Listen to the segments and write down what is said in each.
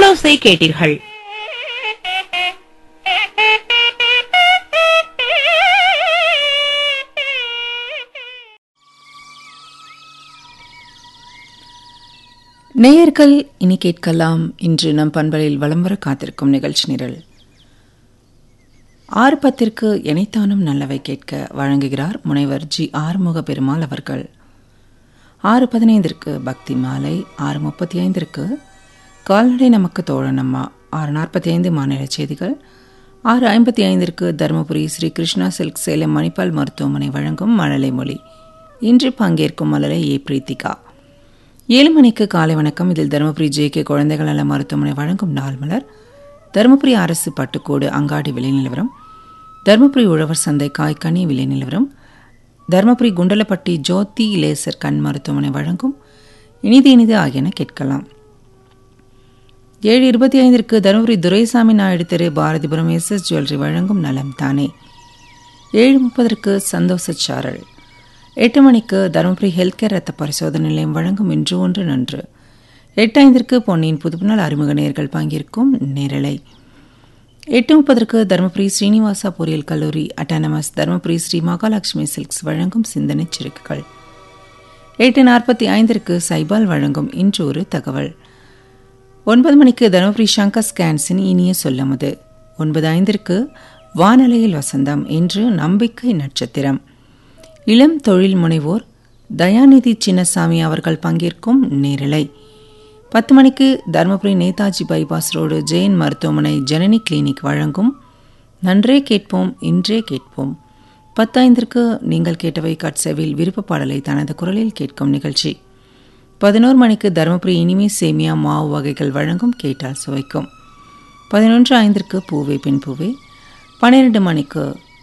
குரலோசை கேட்டீர்கள் நேயர்கள் இனி கேட்கலாம் இன்று நம் பண்பலில் வலம் வர காத்திருக்கும் நிகழ்ச்சி நிரல் ஆறு பத்திற்கு இணைத்தானும் நல்லவை கேட்க வழங்குகிறார் முனைவர் ஜி ஆறுமுக பெருமாள் அவர்கள் ஆறு பதினைந்திற்கு பக்தி மாலை ஆறு முப்பத்தி ஐந்திற்கு கால்நடை நமக்கு தோழனம்மா ஆறு நாற்பத்தி ஐந்து மாநில செய்திகள் ஆறு ஐம்பத்தி ஐந்திற்கு தருமபுரி ஸ்ரீ கிருஷ்ணா சில்க் சேலம் மணிப்பால் மருத்துவமனை வழங்கும் மழலை மொழி இன்று பங்கேற்கும் மலரை ஏ பிரீத்திகா ஏழு மணிக்கு காலை வணக்கம் இதில் தருமபுரி ஜே கே குழந்தைகள் நல மருத்துவமனை வழங்கும் நாள் மலர் தருமபுரி அரசு பட்டுக்கோடு அங்காடி விலை நிலவரம் தருமபுரி உழவர் சந்தை காய்கனி விலை நிலவரம் தருமபுரி குண்டலப்பட்டி ஜோதி லேசர் கண் மருத்துவமனை வழங்கும் இனிது இனிது ஆகியன கேட்கலாம் ஏழு இருபத்தி ஐந்திற்கு தருமபுரி துரைசாமி நாயுடு தெரு பாரதிபுரம் எஸ் எஸ் ஜுவல்லரி வழங்கும் நலம் தானே ஏழு முப்பதற்கு சந்தோஷ சாரல் எட்டு மணிக்கு தருமபுரி ஹெல்த் கேர் ரத்த பரிசோதனை நிலையம் வழங்கும் இன்று ஒன்று நன்று எட்டு ஐந்திற்கு பொன்னியின் புதுப்புநாள் அறிமுக நேர்கள் பங்கேற்கும் நேரலை எட்டு முப்பதற்கு தருமபுரி ஸ்ரீனிவாசா பொறியியல் கல்லூரி அட்டானமஸ் தருமபுரி ஸ்ரீ மகாலட்சுமி சில்க்ஸ் வழங்கும் சிந்தனை சிறுக்குகள் எட்டு நாற்பத்தி ஐந்திற்கு சைபால் வழங்கும் இன்று ஒரு தகவல் ஒன்பது மணிக்கு தருமபுரி சங்கர் ஸ்கேன்ஸின் இனிய சொல்லமுது ஒன்பது ஐந்திற்கு வானலையில் வசந்தம் இன்று நம்பிக்கை நட்சத்திரம் இளம் தொழில் முனைவோர் தயாநிதி சின்னசாமி அவர்கள் பங்கேற்கும் நேரலை பத்து மணிக்கு தருமபுரி நேதாஜி பைபாஸ் ரோடு ஜெயின் மருத்துவமனை ஜனனி கிளினிக் வழங்கும் நன்றே கேட்போம் இன்றே கேட்போம் பத்தைந்திற்கு நீங்கள் கேட்டவை கட்செவில் விருப்ப பாடலை தனது குரலில் கேட்கும் நிகழ்ச்சி பதினோரு மணிக்கு தருமபுரி இனிமே சேமியா மாவு வகைகள் வழங்கும் கேட்டால் சுவைக்கும் பதினொன்று ஐந்திற்கு பூவே பின் பூவே பன்னிரெண்டு மணிக்கு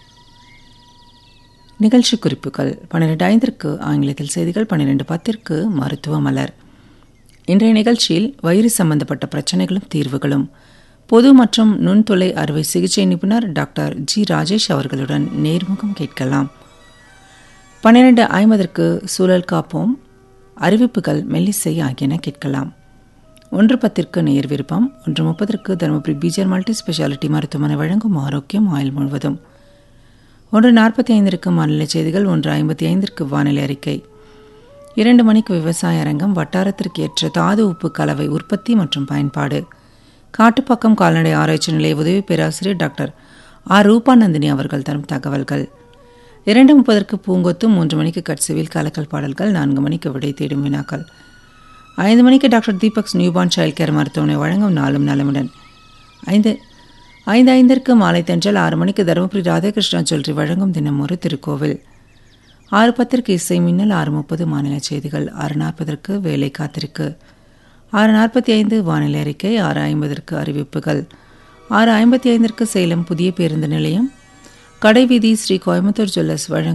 நிகழ்ச்சி குறிப்புகள் பன்னிரெண்டு ஐந்திற்கு ஆங்கிலத்தில் செய்திகள் பன்னிரெண்டு பத்திற்கு மருத்துவ மலர் இன்றைய நிகழ்ச்சியில் வயிறு சம்பந்தப்பட்ட பிரச்சனைகளும் தீர்வுகளும் பொது மற்றும் நுண்துளை அறுவை சிகிச்சை நிபுணர் டாக்டர் ஜி ராஜேஷ் அவர்களுடன் நேர்முகம் கேட்கலாம் பன்னிரண்டு ஐம்பதற்கு சூழல் காப்போம் அறிவிப்புகள் மெல்லிசை ஆகியன கேட்கலாம் ஒன்று பத்திற்கு நேர் விருப்பம் ஒன்று முப்பதற்கு தருமபுரி பீஜர் மல்டி ஸ்பெஷாலிட்டி மருத்துவமனை வழங்கும் ஆரோக்கியம் ஆயுள் முழுவதும் ஒன்று நாற்பத்தி ஐந்திற்கு மாநில செய்திகள் ஒன்று ஐம்பத்தி ஐந்திற்கு வானிலை அறிக்கை இரண்டு மணிக்கு விவசாய அரங்கம் வட்டாரத்திற்கு ஏற்ற தாது உப்பு கலவை உற்பத்தி மற்றும் பயன்பாடு காட்டுப்பக்கம் கால்நடை ஆராய்ச்சி நிலைய உதவி பேராசிரியர் டாக்டர் ஆர் ரூபாநந்தினி அவர்கள் தரும் தகவல்கள் இரண்டு முப்பதற்கு பூங்கொத்து மூன்று மணிக்கு கட்சிவில் கலக்கல் பாடல்கள் நான்கு மணிக்கு விடை தேடும் வினாக்கள் ஐந்து மணிக்கு doctor Deepak's newborn child care மருத்துவமனை வழங்கும் நாளும் நலமுடன் ஐந்து ஐந்து ஐந்திற்கு மாலை தென்றல் ஆறு மணிக்கு தருமபுரி ராதாகிருஷ்ணா ஜுவல்லரி வழங்கும் தினம் ஒரு திருக்கோவில் ஆறு பத்திற்கு இசை மின்னல் ஆறு முப்பது மாநில செய்திகள் ஆறு நாற்பதற்கு வேலை காத்திருக்கு ஆறு நாற்பத்தி ஐந்து வானிலை அறிக்கை ஆறு ஐம்பதற்கு அறிவிப்புகள் ஆறு ஐம்பத்தி ஐந்திற்கு சேலம் புதிய பேருந்து நிலையம் கடைவீதி ஸ்ரீ கோயம்புத்தூர் ஜுவல்லர்ஸ் வழங்கும்